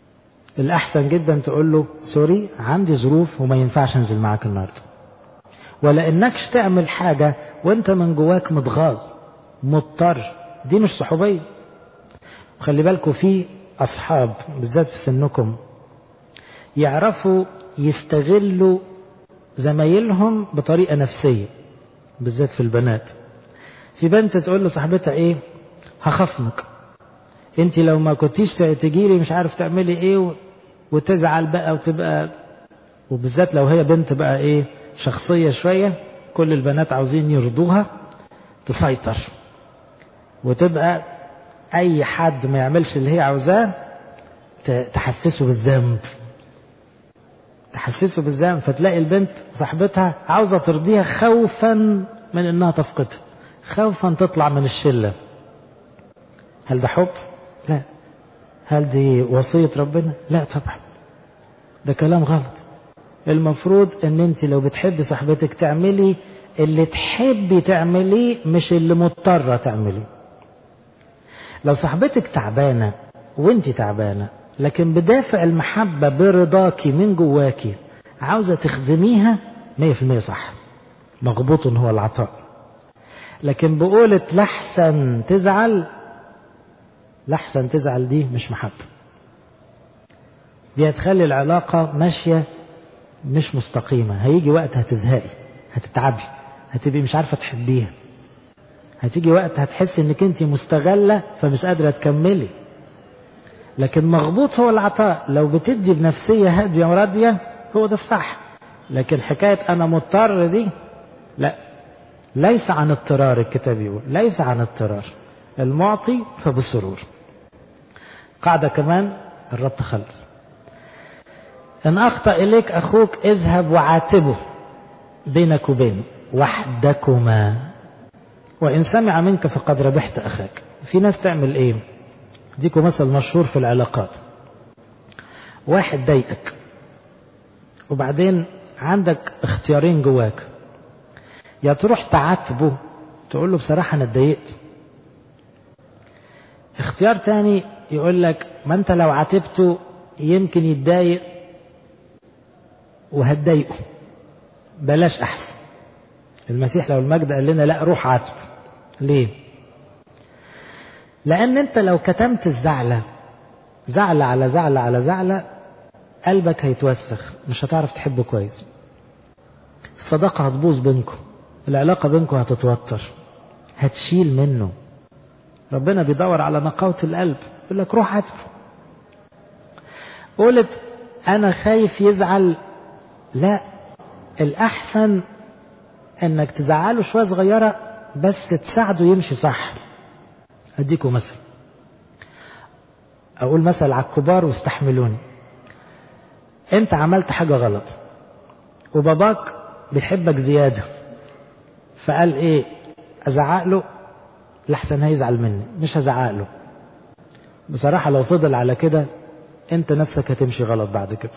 A: الأحسن جدا تقول له سوري عندي ظروف وما ينفعش أنزل معاك النهارده ولا انكش تعمل حاجة وانت من جواك متغاظ مضطر دي مش صحوبية خلي بالكم في اصحاب بالذات في سنكم يعرفوا يستغلوا زمايلهم بطريقة نفسية بالذات في البنات في بنت تقول لصاحبتها ايه هخصمك انت لو ما كنتيش تجيلي مش عارف تعملي ايه وتزعل بقى وتبقى وبالذات لو هي بنت بقى ايه شخصية شوية كل البنات عاوزين يرضوها تسيطر وتبقى اي حد ما يعملش اللي هي عاوزاه تحسسه بالذنب تحسسه بالذنب فتلاقي البنت صاحبتها عاوزة ترضيها خوفا من انها تفقدها خوفا تطلع من الشلة هل ده حب؟ لا هل دي وصية ربنا؟ لا طبعا ده كلام غلط المفروض ان انت لو بتحبي صاحبتك تعملي اللي تحبي تعمليه مش اللي مضطرة تعمليه لو صاحبتك تعبانة وانت تعبانة لكن بدافع المحبة برضاكي من جواكي عاوزة تخدميها مية في المية صح مغبوط هو العطاء لكن بقولة لحسن تزعل لحسن تزعل دي مش محبة دي هتخلي العلاقة ماشية مش مستقيمة هيجي وقت هتزهقي هتتعبي هتبقي مش عارفة تحبيها هتيجي وقت هتحس انك انت مستغلة فمش قادرة تكملي لكن مغبوط هو العطاء لو بتدي بنفسية هادية وراضية هو ده الصح لكن حكاية انا مضطر دي لا ليس عن اضطرار الكتاب يقول ليس عن اضطرار المعطي فبسرور قاعدة كمان الربط خلص إن أخطأ إليك أخوك اذهب وعاتبه بينك وبينه وحدكما وإن سمع منك فقد ربحت أخاك في ناس تعمل إيه ديكوا مثل مشهور في العلاقات واحد ضايقك وبعدين عندك اختيارين جواك يا تروح تعاتبه تقول له بصراحة أنا اتضايقت اختيار تاني يقول لك ما انت لو عاتبته يمكن يتضايق وهتضايقه بلاش احسن المسيح لو المجد قال لنا لا روح عاتب ليه لان انت لو كتمت الزعلة زعلة على زعلة على زعلة قلبك هيتوسخ مش هتعرف تحبه كويس الصداقة هتبوظ بينكم العلاقة بينكم هتتوتر هتشيل منه ربنا بيدور على نقاوة القلب يقول لك روح عاتبه قلت انا خايف يزعل لا الاحسن انك تزعله شويه صغيره بس تساعده يمشي صح اديكم مثل اقول مثل على الكبار واستحملوني انت عملت حاجه غلط وباباك بيحبك زياده فقال ايه ازعق له لحسن هيزعل مني مش هزعق له بصراحة لو فضل على كده انت نفسك هتمشي غلط بعد كده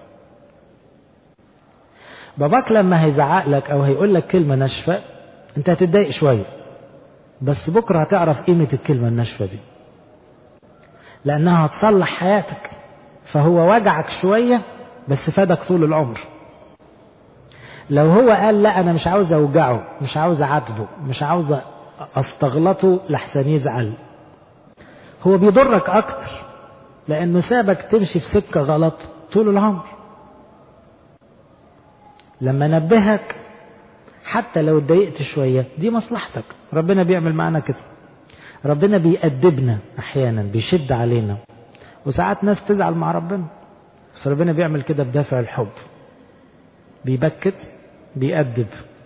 A: باباك لما هيزعق لك او هيقول لك كلمة ناشفة انت هتتضايق شوية بس بكرة هتعرف قيمة الكلمة الناشفة دي لانها هتصلح حياتك فهو وجعك شوية بس فادك طول العمر لو هو قال لا انا مش عاوز اوجعه مش عاوز اعاتبه مش عاوز استغلطه لحسن يزعل هو بيضرك اكتر لانه سابك تمشي في سكة غلط طول العمر لما نبهك حتى لو اتضايقت شوية دي مصلحتك ربنا بيعمل معانا كده ربنا بيأدبنا احيانا بيشد علينا وساعات ناس تزعل مع ربنا بس ربنا بيعمل كده بدافع الحب بيبكت بيأدب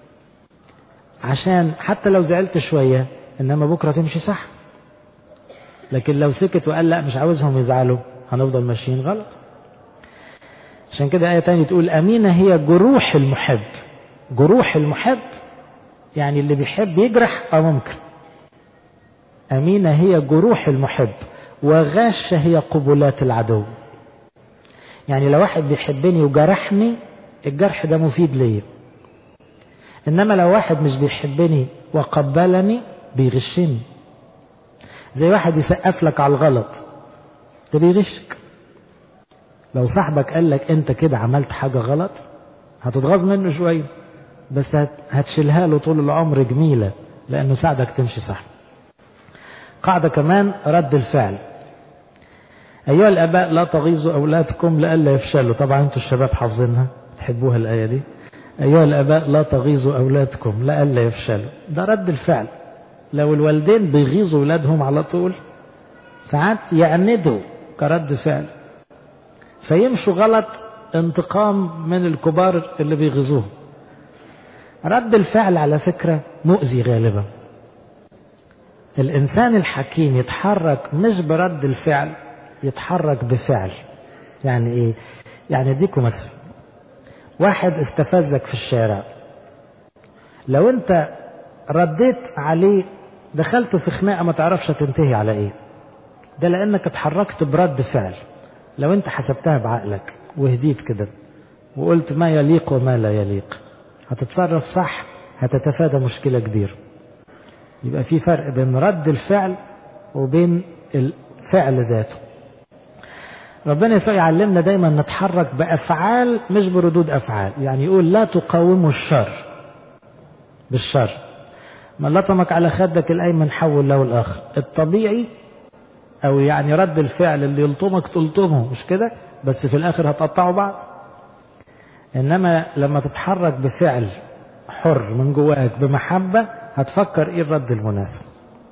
A: عشان حتى لو زعلت شوية إنما بكرة تمشي صح لكن لو سكت وقال لا مش عاوزهم يزعلوا هنفضل ماشيين غلط عشان كده آية تانية تقول أمينة هي جروح المحب جروح المحب يعني اللي بيحب يجرح أو ممكن أمينة هي جروح المحب وغاشة هي قبلات العدو يعني لو واحد بيحبني وجرحني الجرح ده مفيد ليا انما لو واحد مش بيحبني وقبلني بيغشني زي واحد يسقف لك على الغلط ده بيغشك لو صاحبك قال لك انت كده عملت حاجه غلط هتتغاظ منه شويه بس هتشيلها له طول العمر جميلة لأنه ساعدك تمشي صح قاعدة كمان رد الفعل أيها الآباء لا تغيظوا أولادكم لئلا يفشلوا طبعا أنتوا الشباب حافظينها تحبوها الآية دي أيها الآباء لا تغيظوا أولادكم لئلا يفشلوا ده رد الفعل لو الوالدين بيغيظوا أولادهم على طول ساعات يعندوا كرد فعل فيمشوا غلط انتقام من الكبار اللي بيغيظوهم رد الفعل على فكرة مؤذي غالبا الإنسان الحكيم يتحرك مش برد الفعل يتحرك بفعل يعني إيه يعني اديكم مثل واحد استفزك في الشارع لو انت رديت عليه دخلت في خناقة ما تعرفش تنتهي على ايه ده لانك اتحركت برد فعل لو انت حسبتها بعقلك وهديت كده وقلت ما يليق وما لا يليق هتتصرف صح هتتفادى مشكلة كبيرة يبقى في فرق بين رد الفعل وبين الفعل ذاته ربنا يسوع يعلمنا دايما نتحرك بأفعال مش بردود أفعال يعني يقول لا تقاوموا الشر بالشر من لطمك على خدك الأيمن حول له الآخر الطبيعي أو يعني رد الفعل اللي يلطمك تلطمه مش كده بس في الآخر هتقطعوا بعض إنما لما تتحرك بفعل حر من جواك بمحبة هتفكر إيه الرد المناسب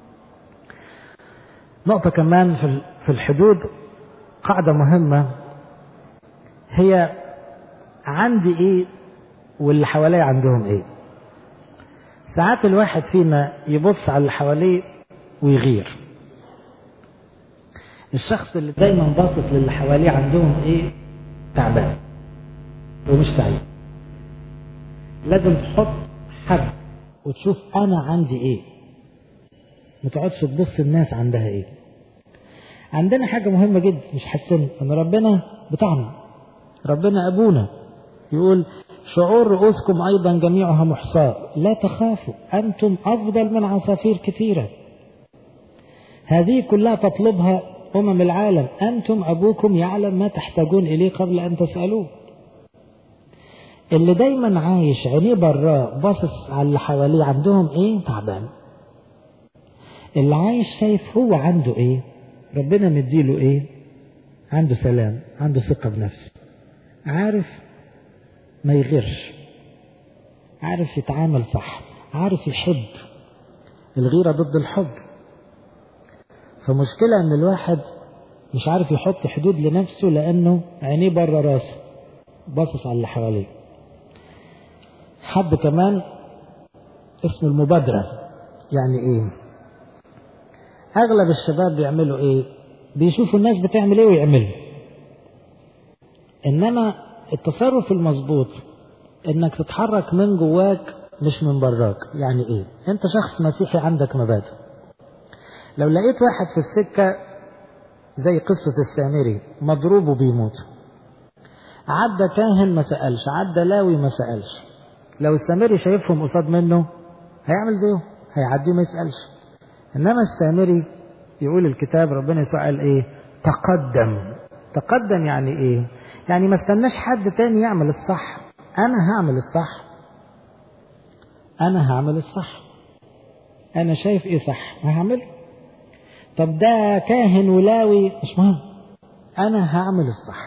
A: نقطة كمان في الحدود قاعدة مهمة هي عندي ايه واللي حواليا عندهم ايه ساعات الواحد فينا يبص على اللي حواليه ويغير الشخص اللي دايما باصص للي حواليه عندهم ايه تعبان ومش سعيد لازم تحط حد وتشوف انا عندي ايه ما تقعدش تبص الناس عندها ايه عندنا حاجة مهمة جدا مش حاسين ان ربنا بتاعنا ربنا ابونا يقول شعور رؤوسكم ايضا جميعها محصاة لا تخافوا انتم افضل من عصافير كثيرة هذه كلها تطلبها امم العالم انتم ابوكم يعلم ما تحتاجون اليه قبل ان تسألوه اللي دايما عايش عينيه براه باصص على اللي حواليه عندهم ايه تعبان اللي عايش شايف هو عنده ايه ربنا مديله ايه عنده سلام عنده ثقة بنفسه عارف ما يغيرش عارف يتعامل صح عارف يحب الغيرة ضد الحب فمشكلة ان الواحد مش عارف يحط حدود لنفسه لانه عينيه بره راسه باصص على اللي حواليه حد كمان اسمه المبادرة يعني ايه اغلب الشباب بيعملوا ايه بيشوفوا الناس بتعمل ايه ويعملوا انما التصرف المظبوط انك تتحرك من جواك مش من براك يعني ايه انت شخص مسيحي عندك مبادئ لو لقيت واحد في السكة زي قصة السامري مضروب وبيموت عدى كاهن ما سألش عدى لاوي ما سألش لو السامري شايفهم قصاد منه هيعمل زيه هيعدي ما يسألش إنما السامري يقول الكتاب ربنا يسوع قال إيه تقدم تقدم يعني إيه يعني ما استناش حد تاني يعمل الصح أنا هعمل الصح أنا هعمل الصح أنا شايف إيه صح هعمله طب ده كاهن ولاوي مش مهم أنا هعمل الصح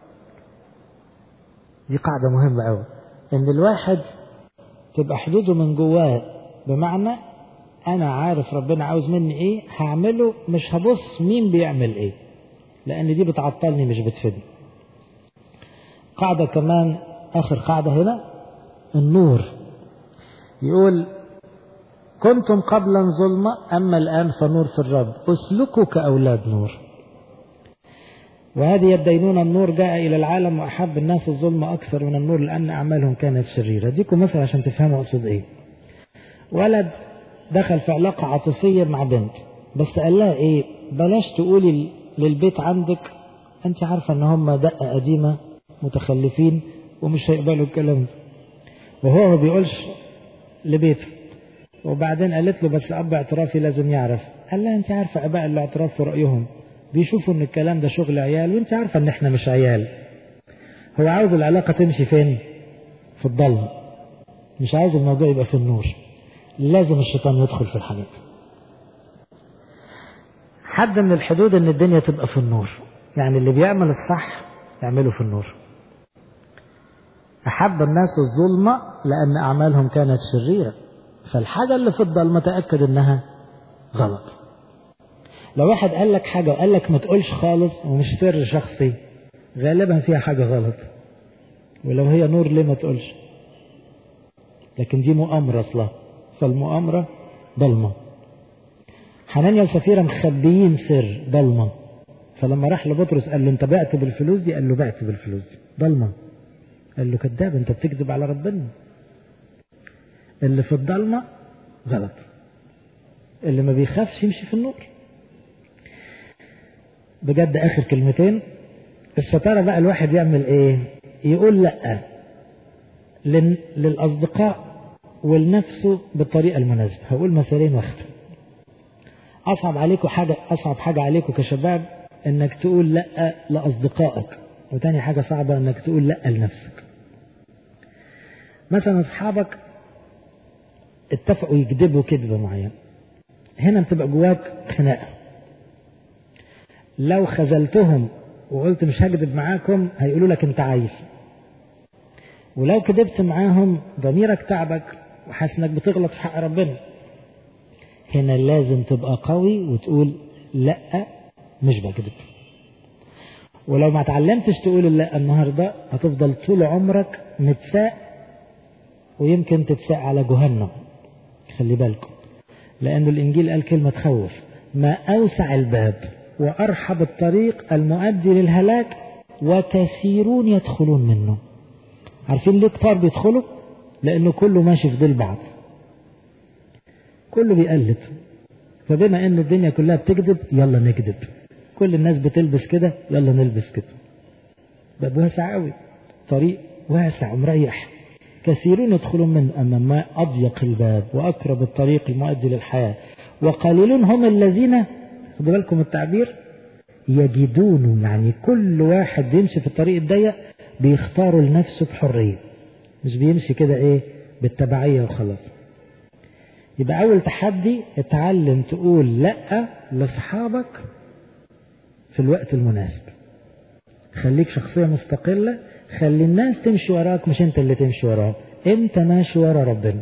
A: دي قاعدة مهمة أوي إن الواحد تبقى حدوده من جواه بمعنى أنا عارف ربنا عاوز مني إيه هعمله مش هبص مين بيعمل إيه لأن دي بتعطلني مش بتفيدني قاعدة كمان آخر قاعدة هنا النور يقول كنتم قبلا ظلمة أما الآن فنور في الرب اسلكوا كأولاد نور وهذه الدينونة النور جاء إلى العالم وأحب الناس الظلم أكثر من النور لأن أعمالهم كانت شريرة أديكم مثل عشان تفهموا أقصد إيه ولد دخل في علاقة عاطفية مع بنت بس قال لها إيه بلاش تقولي للبيت عندك أنت عارفة إن هم دقة قديمة متخلفين ومش هيقبلوا الكلام ده وهو ما بيقولش لبيته وبعدين قالت له بس أب اعترافي لازم يعرف قال لها أنت عارفة أباء الاعتراف في رأيهم بيشوفوا ان الكلام ده شغل عيال وانت عارفة ان احنا مش عيال هو عاوز العلاقة تمشي فين في الضلمة مش عايز الموضوع يبقى في النور لازم الشيطان يدخل في الحديث حد من الحدود ان الدنيا تبقى في النور يعني اللي بيعمل الصح يعمله في النور أحب الناس الظلمة لأن أعمالهم كانت شريرة فالحاجة اللي في الضلمة تأكد إنها غلط لو واحد قال لك حاجة وقال لك ما تقولش خالص ومش سر شخصي غالبا فيها حاجة غلط ولو هي نور ليه ما تقولش لكن دي مؤامرة أصلا فالمؤامرة ضلمة حنانيا وسفيرة مخبيين سر ضلمة فلما راح لبطرس قال له انت بعت بالفلوس دي قال له بعت بالفلوس دي ضلمة قال له كذاب انت بتكذب على ربنا اللي في الضلمة غلط اللي ما بيخافش يمشي في النور بجد اخر كلمتين الستارة بقى الواحد يعمل ايه يقول لا للاصدقاء ولنفسه بالطريقة المناسبة هقول مثالين واختم اصعب عليكم حاجة اصعب حاجة عليكم كشباب انك تقول لا لاصدقائك وتاني حاجة صعبة انك تقول لا لنفسك مثلا اصحابك اتفقوا يكذبوا كذبة معينة هنا بتبقى جواك خناقة لو خذلتهم وقلت مش هكذب معاكم هيقولوا لك انت عايز ولو كذبت معاهم ضميرك تعبك وحاسس انك بتغلط في حق ربنا هنا لازم تبقى قوي وتقول لا مش بكذب ولو ما اتعلمتش تقول لا النهارده هتفضل طول عمرك متساء ويمكن تتساء على جهنم خلي بالكم لأن الإنجيل قال كلمة تخوف ما أوسع الباب وأرحب الطريق المؤدي للهلاك وكثيرون يدخلون منه عارفين ليه كتار بيدخلوا لأنه كله ماشي في ظل بعض كله بيقلد فبما ان الدنيا كلها بتكذب يلا نكذب كل الناس بتلبس كده يلا نلبس كده باب واسع قوي طريق واسع ومريح كثيرون يدخلون منه أما ما أضيق الباب وأقرب الطريق المؤدي للحياة وقليلون هم الذين خدوا بالكم التعبير يجدون يعني كل واحد يمشي في الطريق الضيق بيختاروا لنفسه بحرية مش بيمشي كده ايه بالتبعية وخلاص يبقى أول تحدي اتعلم تقول لأ لأصحابك في الوقت المناسب خليك شخصية مستقلة خلي الناس تمشي وراك مش انت اللي تمشي وراك انت ماشي ورا ربنا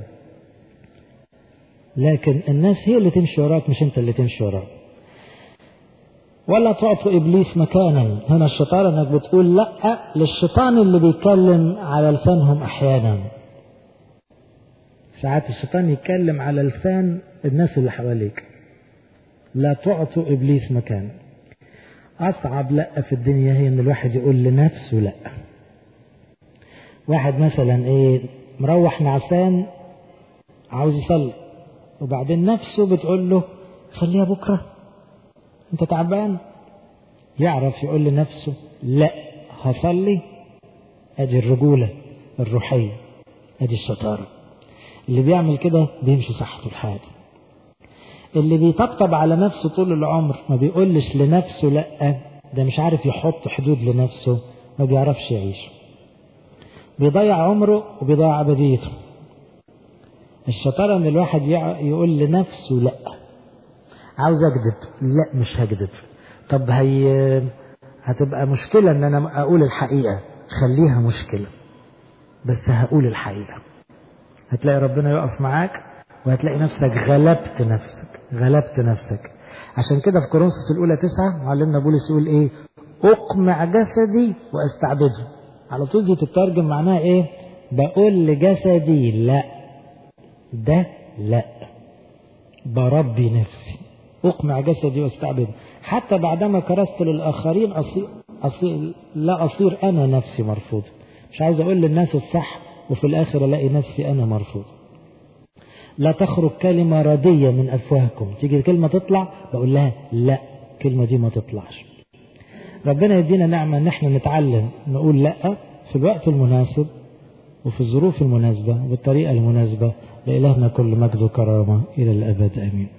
A: لكن الناس هي اللي تمشي وراك مش انت اللي تمشي وراك ولا تعطوا ابليس مكانا هنا الشطاره انك بتقول لا للشيطان اللي بيتكلم على لسانهم احيانا ساعات الشيطان يتكلم على لسان الناس اللي حواليك لا تعطوا ابليس مكان اصعب لا في الدنيا هي ان الواحد يقول لنفسه لا واحد مثلا ايه مروح نعسان عاوز يصلي وبعدين نفسه بتقول له خليها بكره انت تعبان يعرف يقول لنفسه لا هصلي ادي الرجولة الروحية ادي الشطارة اللي بيعمل كده بيمشي صح طول حياته اللي بيطبطب على نفسه طول العمر ما بيقولش لنفسه لا ده مش عارف يحط حدود لنفسه ما بيعرفش يعيش بيضيع عمره وبيضيع أبديته الشطارة ان الواحد يقول لنفسه لا عاوز اكذب لا مش هكذب طب هي هتبقى مشكلة ان انا اقول الحقيقة خليها مشكلة بس هقول الحقيقة هتلاقي ربنا يقف معاك وهتلاقي نفسك غلبت نفسك غلبت نفسك عشان كده في كورنثوس الاولى تسعة معلمنا بولس يقول ايه اقمع جسدي واستعبده على طول دي تترجم معناها ايه بقول لجسدي لا ده لا بربي نفسي اقمع جسدي واستعبده حتى بعدما كرست للاخرين أصير, أصير لا اصير انا نفسي مرفوض مش عايز اقول للناس الصح وفي الاخر الاقي نفسي انا مرفوض لا تخرج كلمة ردية من أفواهكم تيجي الكلمة تطلع بقول لها لا الكلمة دي ما تطلعش ربنا يدينا نعمة ان احنا نتعلم نقول لا في الوقت المناسب وفي الظروف المناسبة وبالطريقة المناسبة لإلهنا كل مجد وكرامة إلى الأبد آمين